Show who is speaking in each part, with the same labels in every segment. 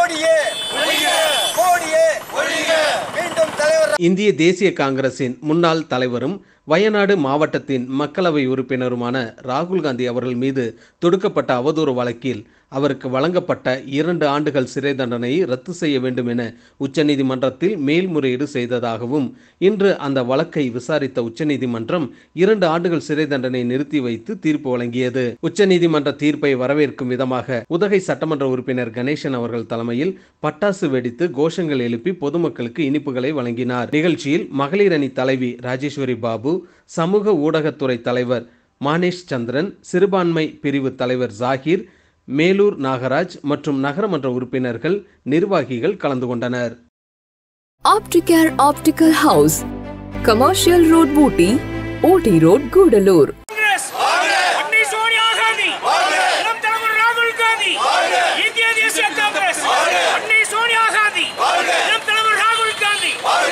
Speaker 1: மோடியே மோடியே மீண்டும் தலைவர்
Speaker 2: இந்திய தேசிய காங்கிரசின் முன்னாள் தலைவரும் வயநாடு மாவட்டத்தின் மக்களவை உறுப்பினருமான ராகுல் காந்தி அவர்கள் மீது தொடுக்கப்பட்ட அவதூறு வழக்கில் அவருக்கு வழங்கப்பட்ட இரண்டு ஆண்டுகள் சிறை தண்டனையை ரத்து செய்ய வேண்டும் என உச்சநீதிமன்றத்தில் மேல்முறையீடு செய்ததாகவும் இன்று அந்த வழக்கை விசாரித்த உச்சநீதிமன்றம் இரண்டு ஆண்டுகள் சிறை தண்டனை நிறுத்தி வைத்து தீர்ப்பு வழங்கியது உச்சநீதிமன்ற தீர்ப்பை வரவேற்கும் விதமாக உதகை சட்டமன்ற உறுப்பினர் கணேசன் அவர்கள் தலைமையில் பட்டாசு வெடித்து கோஷங்கள் எழுப்பி பொதுமக்களுக்கு இனிப்புகளை வழங்கினார் நிகழ்ச்சியில் மகளிர் அணி தலைவி ராஜேஸ்வரி பாபு சமூக ஊடகத்துறை தலைவர் மானேஷ் சந்திரன் சிறுபான்மை பிரிவு தலைவர் ஜாகிர் மேலூர் நாகராஜ் மற்றும் நகரமன்ற உறுப்பினர்கள் நிர்வாகிகள் கலந்து கொண்டனர்
Speaker 3: Opticare Optical House, Commercial Road Booty, OT Road, Gudalur.
Speaker 4: Congress அன்னை சோனியா காந்தி இளம் தலைவர் ராகுல் காந்தி இந்திய தேசிய காங்கிரஸ் அன்னை சோனியா காந்தி இளம் தலைவர் ராகுல் காந்தி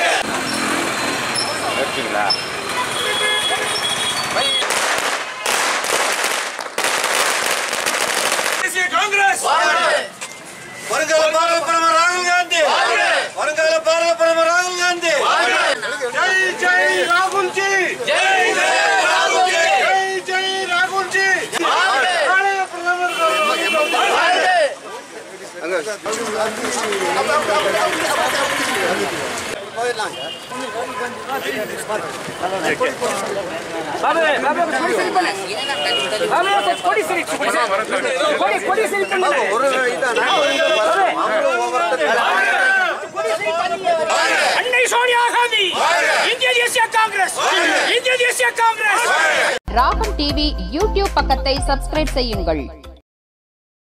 Speaker 4: தேசிய காங்கிரஸ்
Speaker 1: வருங்கால பாரத பிரதமர் ராகுல் காந்தி வருங்கால பாரத பிரதமர் ராகுல் காந்தி ஜெய் ஜெய் ராகுல் ஜி ஜெய் ஜெய் ராகுல் ஜி ஜெய் ஜெய் ராகுல் ஜி பாரத பிரதமர் ராகுல் காந்தி
Speaker 4: அன்னை சோனியா காந்தி இந்திய தேசிய காங்கிரஸ் இந்திய தேசிய காங்கிரஸ்
Speaker 5: ராகம் டிவி யூடியூப் பக்கத்தை சப்ஸ்கிரைப் செய்யுங்கள்